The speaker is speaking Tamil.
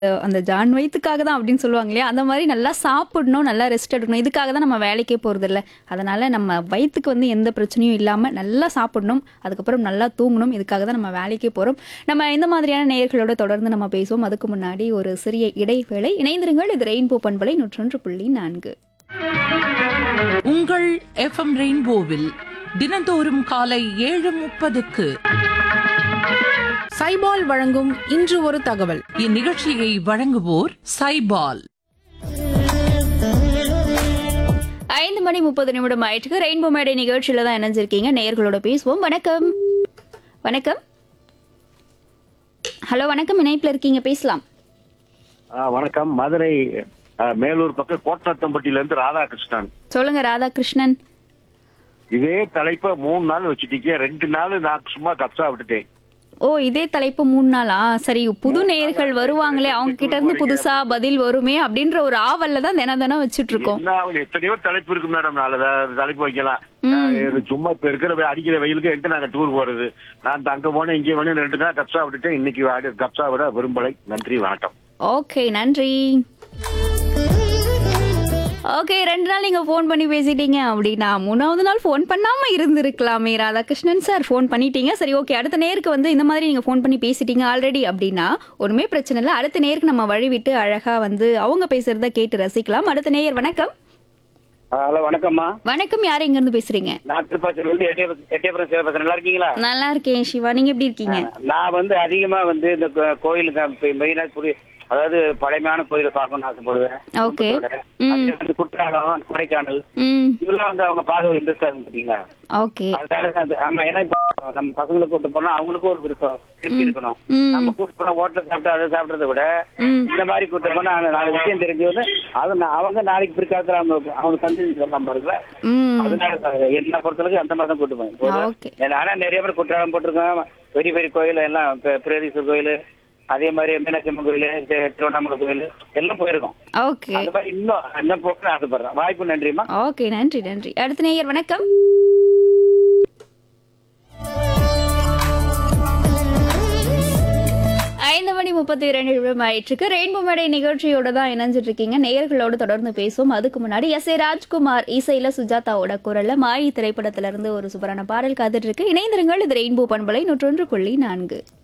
அந்த ஜான் வயித்துக்காக தான் அப்படின்னு சொல்லுவாங்க இல்லையா அந்த மாதிரி நல்லா சாப்பிடணும் நல்லா ரெஸ்ட் எடுக்கணும் இதுக்காக தான் நம்ம வேலைக்கே போகிறதில்ல அதனால நம்ம வயிற்றுக்கு வந்து எந்த பிரச்சனையும் இல்லாமல் நல்லா சாப்பிடணும் அதுக்கப்புறம் நல்லா தூங்கணும் இதுக்காக தான் நம்ம வேலைக்கே போகிறோம் நம்ம இந்த மாதிரியான நேயர்களோட தொடர்ந்து நம்ம பேசுவோம் அதுக்கு முன்னாடி ஒரு சிறிய இடைவேளை இணைந்திருங்கள் இது ரெயின்போ பண்பலை நூற்றொன்று புள்ளி நான்கு உங்கள் எஃப்எம் ரெயின்போவில் தினந்தோறும் காலை ஏழு முப்பதுக்கு சைபால் வழங்கும் இன்று ஒரு தகவல் இந்நிகழ்ச்சியை வழங்குவோர் சைபால் ஐந்து மணி முப்பது நிமிடம் ஆயிட்டுக்கு ரெயின்போ மேடை நிகழ்ச்சியில தான் இணைஞ்சிருக்கீங்க நேயர்களோட பேசுவோம் வணக்கம் வணக்கம் ஹலோ வணக்கம் இணைப்பில் இருக்கீங்க பேசலாம் ஆ, வணக்கம் மதுரை ஆ, மேலூர் பக்கம் கோட்டத்தம்பட்டியில இருந்து ராதாகிருஷ்ணன் சொல்லுங்க ராதாகிருஷ்ணன் இதே தலைப்பை மூணு நாள் வச்சுட்டீங்க ரெண்டு நாள் நான் சும்மா கப்சா விட்டுட்டேன் ஓ இதே தலைப்பு மூணு நாளா சரி புது நேயர்கள் வருவாங்களே அவங்க கிட்ட இருந்து புதுசா பதில் வருமே அப்படின்ற ஒரு ஆவல்ல தான் தினம் தினம் வச்சுட்டு இருக்கோம் என்ன ஆகுது? எத்தனையோ தலைப்பு இருக்கு மேடம் நாலு வே- தலைப்பு வைக்கலாம் ஆ, இது சும்மா இப்ப இருக்கிற வெ- அடிக்கிற வெயிலுக்கு எங்க நாங்க டூர் போறது நான் அங்க போனேன் இங்கே போனேன் ரெண்டு நாள் கப்சா விட்டுட்டேன் இன்னைக்கு ஆடி- கப்சா விட விரும்பலை நன்றி வணக்கம் ஓகே நன்றி ஓகே ரெண்டு நாள் நீங்க ஃபோன் பண்ணி பேசிட்டீங்க அப்படின்னா மூணாவது நாள் ஃபோன் பண்ணாம இருந்திருக்கலாமே ராதாகிருஷ்ணன் சார் ஃபோன் பண்ணிட்டீங்க சரி ஓகே அடுத்த நேருக்கு வந்து இந்த மாதிரி நீங்க ஃபோன் பண்ணி பேசிட்டீங்க ஆல்ரெடி அப்படின்னா ஒண்ணுமே பிரச்சனை இல்லை அடுத்த நேருக்கு நம்ம வழி விட்டு அழகா வந்து அவங்க பேசுறத கேட்டு ரசிக்கலாம் அடுத்த நேயர் வணக்கம் ஹலோ வணக்கம்மா வணக்கம் யார் எங்க இருந்து பேசுறீங்க நான் திருப்பாச்சூர் வந்து எட்டயபுரம் எட்டயபுரம் சிவபுரம் நல்லா இருக்கீங்களா நல்லா இருக்கேன் சிவா நீங்க எப்படி இருக்கீங்க நான் வந்து அதிகமா வந்து இந்த கோ- கோயிலுக்கு மெயினா புரிய அதாவது பழமையான கோயிலை பார்க்கணும்னு ஆசைப்படுவேன் ஓகே அது வந்து குற்றாலம் கொடைக்கானல் ம் இதெல்லாம் வந்து அவங்க பார்க்க இன்ட்ரெஸ்டா பாத்தீங்களா ஓகே அதனால அந்த ஆமா ஏன்னா இப்போ நம்ம பசங்களை கூட்டு போனா அவங்களுக்கும் ஒரு விருப்பம் திருப்தி இருக்கணும் ம். நம்ம கூட்டு போனா ஹோட்டல் சாப்பிட்டு அதை சாப்பிடுறத விட ம். இந்த மாதிரி கூட்டு போனா அந்த நாலு விஷயம் தெரிஞ்சு வந்து அது நா- அவங்க நாளைக்கு பிற்காலத்துல அவங்க அவங்க சந்ததி சொல்லலாம் பாருங்களா ம் அதனால என்ன பொறுத்தளவுக்கு அந்த மாதிரி தான் கூட்டு போவேன் ஓகே ஆனா நிறைய பேர் குற்றாலம் போட்டிருக்கோம் பெரிய பெரிய கோயில் எல்லாம் பெ- பிரதீஸ்வரர் கோயில் அதே மாதிரி மீனாட்சி அம்மன் கோயில் தி- திருவண்ணாமலை கோயில் எல்லாம் போயிருக்கோம் ஓகே அந்த மாதிரி இன்னும் இன்னும் போகணும்னு ஆசைப்படுறேன் வாய்ப்பு நன்றிம்மா ஓகே நன்றி நன்றி அடுத்த நேயர் வணக்கம் ஐந்து மணி முப்பத்தி இரண்டு நிமிடம் ஆயிற்றுக்கு ரெயின்போ மேடை நிகழ்ச்சியோட தான் இணைஞ்சிட்டு இருக்கீங்க நேயர்களோடு தொடர்ந்து பேசுவோம் அதுக்கு முன்னாடி எஸ் ஏ ராஜ்குமார் இசையில சுஜாதாவோட குரல்ல மாயி திரைப்படத்துல இருந்து ஒரு சூப்பரான பாடல் காத்துட்டு இருக்கு இணைந்திருங்கள் இது ரெயின்போ பண்பலை நூற்றொன்று புள்ளி நான்கு